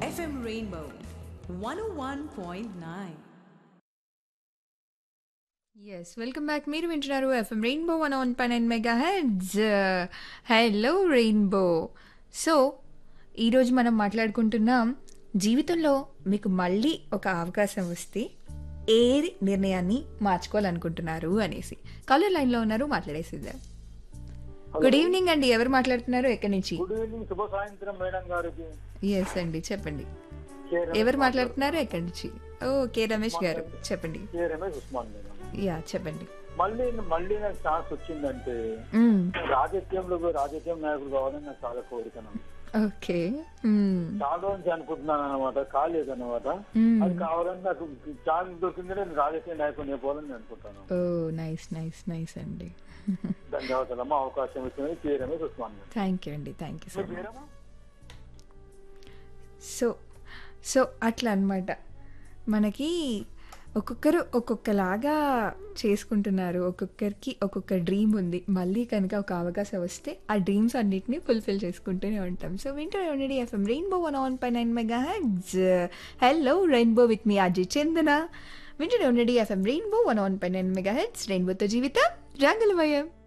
FM Rainbow 101.9. Yes welcome back మీరు వింటున్నారు FM rainbow one one పై nine mega hits hello rainbow so ఈరోజు మనం మాట్లాడుకుంటున్నాం జీవితంలో మీకు మళ్ళీ ఒక అవకాశం వస్తే ఏ నిర్ణయాన్ని మార్చుకోవాలనుకుంటున్నారు అనేసి కాలర్ లైన్లో ఉన్నారు మాట్లాడేసిద్దాం గుడ్ ఈవినింగ్ అండి ఎవరు మాట్లాడుతున్నారు ఎక్కడి నుంచి గుడ్ ఈవినింగ్ శుభ సాయంత్రం మేడం గారికి ఎస్ అండి చెప్పండి కే రమేష్ ఎవరు మాట్లాడుతున్నారు ఎక్కడి నుంచి ఓ కే రమేష్ గారు చెప్పండి K Ramesh Usman madam yeah చెప్పండి మళ్ళీ మళ్ళీ నాకు ఛాన్స్ వచ్చిందంటే మ్మ్. రాజకీయంలో పోయి రాజకీయం నాయకుడు కావాలని నాకు చాలా కోరికను ఓకే మ్మ్. చాలా నుంచి అనుకుంటున్నాను అనమాట కాలేదు అనమాట మ్మ్. అది కావాలని నాకు ఛాన్స్ దొరికింది నేను రాజకీయ నాయకుడిని అయిపోవాలని నేను అనుకుంటాను ఓ నైస్ నైస్ నైస్ అండి ధన్యవాదాలమ్మా అవకాశం ఇచ్చినది K Ramesh Usman madam thank you అండి థ్యాంక్ యూ సో మీ మచ్ పేరమ్మా సో సో అట్లా అన్నమాట మనకి ఒక్కొక్కరు ఒక్కొక్కలాగా చేసుకుంటున్నారు ఒక్కొక్కరికి ఒక్కొక్క డ్రీమ్ ఉంది మళ్ళీ కనుక ఒక అవకాశం వస్తే ఆ డ్రీమ్స్ అన్నిటినీ ఫుల్ఫిల్ చేసుకుంటూనే ఉంటాం సో వింటూనే ఉండండి ఎఫ్ఎం రెయిన్బో వన్ ఆన్ పై nine mega hits hello rainbow with me Ajay Chandana వింటూనే ఉండండి ఎఫ్ఎం రెయిన్బో వన్ ఆన్ పై నైన్ మెగా హెడ్స్ రెయిన్బోతో జీవితం రంగులమయం